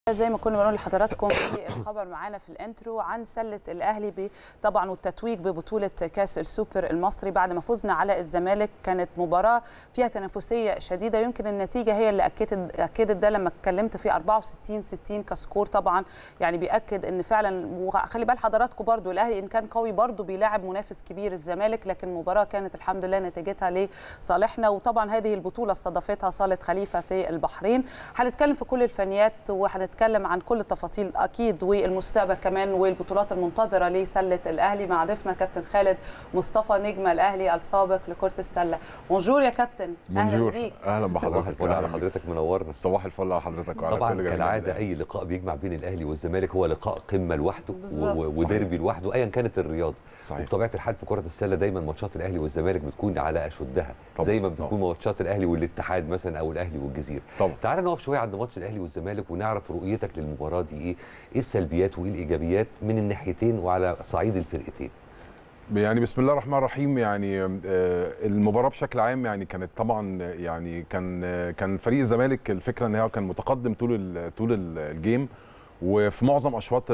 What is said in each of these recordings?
زي ما كنا بنقول لحضراتكم في الخبر معانا في الانترو عن سله الاهلي طبعا والتتويج ببطوله كاس السوبر المصري بعد ما فزنا على الزمالك كانت مباراه فيها تنافسيه شديده يمكن النتيجه هي اللي اكدت اكدت ده لما اتكلمت في 64 60 كسكور طبعا يعني بياكد ان فعلا وخلي بال حضراتكم برضو الاهلي ان كان قوي برضو بيلاعب منافس كبير الزمالك لكن المباراه كانت الحمد لله نتيجتها لصالحنا وطبعا هذه البطوله استضافتها صاله خليفه في البحرين هنتكلم في كل الفنيات وهنتكلم نتكلم عن كل التفاصيل اكيد والمستقبل كمان والبطولات المنتظره لسله الاهلي مع ضيفنا كابتن خالد مصطفى نجم الاهلي السابق لكره السله بونجور يا كابتن اهلا بيك اهلا بحضرتك الفل على حضرتك منورنا صباح الفل على حضرتك وعلى طبعا كل جميع كالعاده الأهلي. اي لقاء بيجمع بين الاهلي والزمالك هو لقاء قمه لوحده بالظبط. و- وديربي لوحده ايا كانت الرياضه صحيح وبطبيعه الحال في كره السله دايما ماتشات الاهلي والزمالك بتكون على اشدها طبعاً. زي ما بتكون طبعاً. ماتشات الاهلي والاتحاد مثلا او الاهلي والجزيره طبعا تعال نقف شويه عند ماتش الاهلي والزمالك ونعرف رؤيتك للمباراه دي ايه ايه السلبيات وايه الايجابيات من الناحيتين وعلى صعيد الفرقتين يعني بسم الله الرحمن الرحيم يعني آه، المباراه بشكل عام يعني كانت طبعا يعني كان آه، كان فريق الزمالك الفكره ان هو كان متقدم طول ال طول ال- الجيم وفي معظم اشواط ال-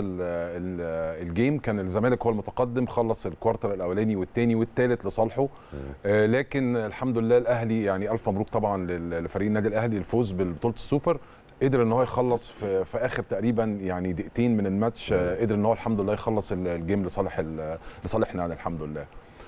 ال- الجيم كان الزمالك هو المتقدم خلص الكوارتر الاولاني والثاني والثالث لصالحه آه، لكن الحمد لله الاهلي يعني الف مبروك طبعا لل- لفريق النادي الاهلي الفوز ببطوله السوبر قدر ان هو يخلص في, في اخر تقريبا يعني دقيقتين من الماتش آه، قدر ان هو الحمد لله يخلص ال- الجيم لصالح ال- لصالحنا يعني الحمد لله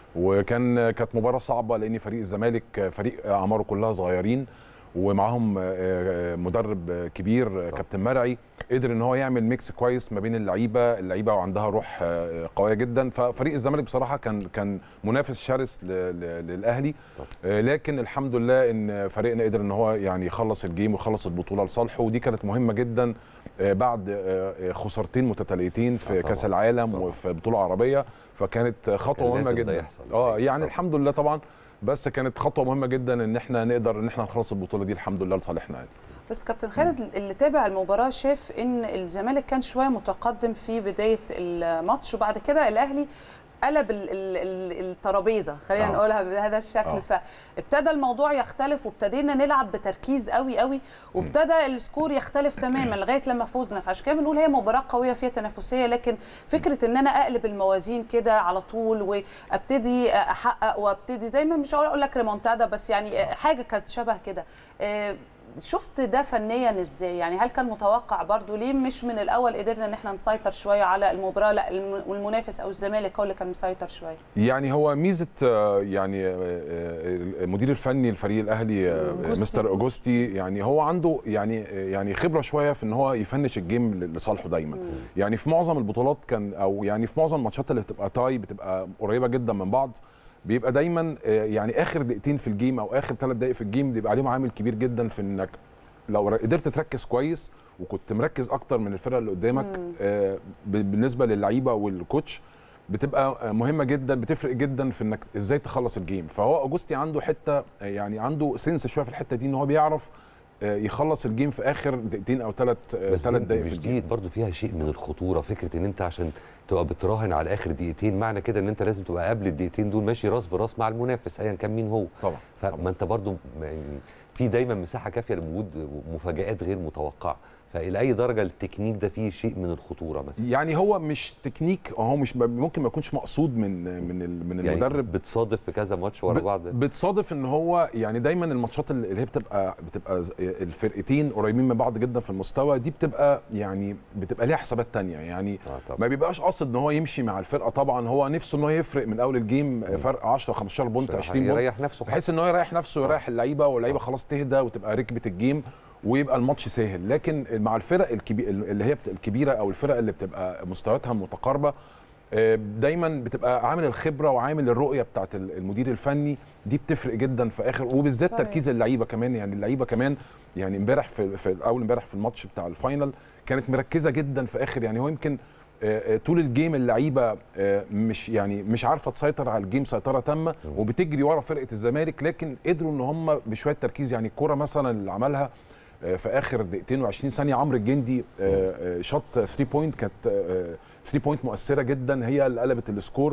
وكان كانت مباراه صعبه لان فريق الزمالك فريق اعماره كلها صغيرين ومعاهم آه، آه، مدرب آه، كبير آه، كابتن مرعي قدر ان هو يعمل ميكس كويس ما بين اللعيبه اللعيبه وعندها روح آه، قويه جدا ففريق الزمالك بصراحه كان كان منافس شرس ل- ل- للاهلي طب. آه، لكن الحمد لله ان فريقنا قدر ان هو يعني يخلص الجيم ويخلص البطوله لصالحه ودي كانت مهمه جدا آه، بعد آه، آه، خسارتين متتاليتين آه، في طبعاً. كاس العالم طبعاً. وفي بطوله عربيه فكانت خطوه كان مهمه لازم ده جدا يحصل. اه يعني طبعاً. الحمد لله طبعا بس كانت خطوه مهمه جدا ان احنا نقدر ان احنا نخلص البطوله دي الحمد لله لصالحنا يعني بس كابتن خالد اللي تابع المباراه شاف ان الزمالك كان شويه متقدم في بدايه الماتش وبعد كده الاهلي قلب ال- ال- ال- الترابيزه خلينا آه. نقولها بهذا الشكل آه. فابتدى الموضوع يختلف وابتدينا نلعب بتركيز قوي قوي وابتدى السكور يختلف تماما لغايه لما فوزنا فعشان كده بنقول هي مباراه قويه فيها تنافسيه لكن فكره ان انا اقلب الموازين كده على طول وابتدي احقق وابتدي زي ما مش هقول اقول لك ريمونتادا بس يعني حاجه كانت شبه كده آه، شفت ده فنيا ازاي يعني هل كان متوقع برضو ليه مش من الاول قدرنا ان احنا نسيطر شويه على المباراه لا الم- والمنافس او الزمالك هو اللي كان مسيطر شويه يعني هو ميزه آه، يعني آه، آه، المدير الفني لفريق الاهلي آه، أوجوستي. مستر اوجوستي يعني هو عنده يعني آه، يعني خبره شويه في ان هو يفنش الجيم ل- لصالحه دايما يعني في معظم البطولات كان او يعني في معظم الماتشات اللي بتبقى تاي بتبقى قريبه جدا من بعض بيبقى دايما آه، يعني اخر دقيقتين في الجيم او اخر ثلاث دقائق في الجيم بيبقى عليهم عامل كبير جدا في انك لو ر- قدرت تركز كويس وكنت مركز اكتر من الفرقه اللي قدامك آه، ب- بالنسبه للعيبه والكوتش بتبقى آه، مهمه جدا بتفرق جدا في انك ازاي تخلص الجيم فهو اوجوستي عنده حته آه، يعني عنده سنس شويه في الحته دي ان هو بيعرف آه، يخلص الجيم في اخر دقيقتين او ثلاث بس ثلاث دي- دقائق في مش الجيم دي برضه فيها شيء من الخطوره فكره ان انت عشان تبقى بتراهن على اخر دقيقتين معنى كده ان انت لازم تبقى قبل الدقيقتين دول ماشي راس براس مع المنافس ايا كان مين هو طبعا طبعاً. فما انت برضه يعني في دايما مساحه كافيه لوجود مفاجات غير متوقعه فالى اي درجه التكنيك ده فيه شيء من الخطوره مثلا يعني هو مش تكنيك هو مش ممكن ما يكونش مقصود من من ال- من يعني المدرب بتصادف في كذا ماتش ورا ب- بعض بتصادف ان هو يعني دايما الماتشات اللي هي بتبقى بتبقى ز- الفرقتين قريبين من بعض جدا في المستوى دي بتبقى يعني بتبقى ليها حسابات تانية يعني آه طبعا ما بيبقاش قاصد ان هو يمشي مع الفرقه طبعا هو نفسه ان هو يفرق من اول الجيم فرق 10 15 بونت 20 بونت يريح نفسه حتى. بحيث ان هو يريح نفسه ويريح اللعيبه واللعيبه خلاص تهدى وتبقى ركبت الجيم ويبقى الماتش سهل لكن مع الفرق الكبي... اللي هي بت- الكبيره او الفرق اللي بتبقى مستوياتها متقاربه آه، دايما بتبقى عامل الخبره وعامل الرؤيه بتاعت ال- المدير الفني دي بتفرق جدا في اخر وبالذات صحيح. تركيز اللعيبه كمان يعني اللعيبه كمان يعني امبارح في, في اول امبارح في الماتش بتاع الفاينل كانت مركزه جدا في اخر يعني هو يمكن آه، آه، طول الجيم اللعيبه آه، مش يعني مش عارفه تسيطر على الجيم سيطره تامه وبتجري ورا فرقه الزمالك لكن قدروا ان هم بشويه تركيز يعني الكوره مثلا اللي عملها آه، في اخر دقيقتين و20 ثانيه عمرو الجندي آه، آه، شاط 3 بوينت كانت 3 بوينت مؤثره جدا هي اللي قلبت السكور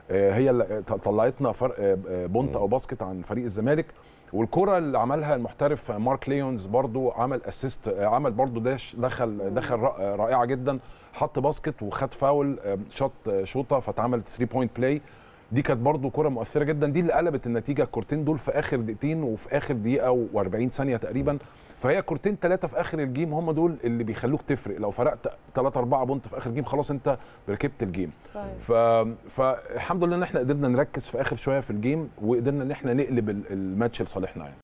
آه، هي اللي طلعتنا فرق آه، آه، بونت او باسكت عن فريق الزمالك والكره اللي عملها المحترف مارك ليونز برضو عمل اسيست عمل برضو داش دخل دخل رائ- رائعه جدا حط باسكت وخد فاول آه، شاط آه، شوطه فاتعملت 3 بوينت بلاي دي كانت برضو كره مؤثره جدا دي اللي قلبت النتيجه الكورتين دول في اخر دقيقتين وفي اخر دقيقه و40 ثانيه تقريبا فهي كورتين ثلاثه في اخر الجيم هم دول اللي بيخلوك تفرق لو فرقت 3 4 بونت في اخر الجيم خلاص انت ركبت الجيم صحيح ف... فالحمد لله ان احنا قدرنا نركز في اخر شويه في الجيم وقدرنا ان احنا نقلب ال- الماتش لصالحنا يعني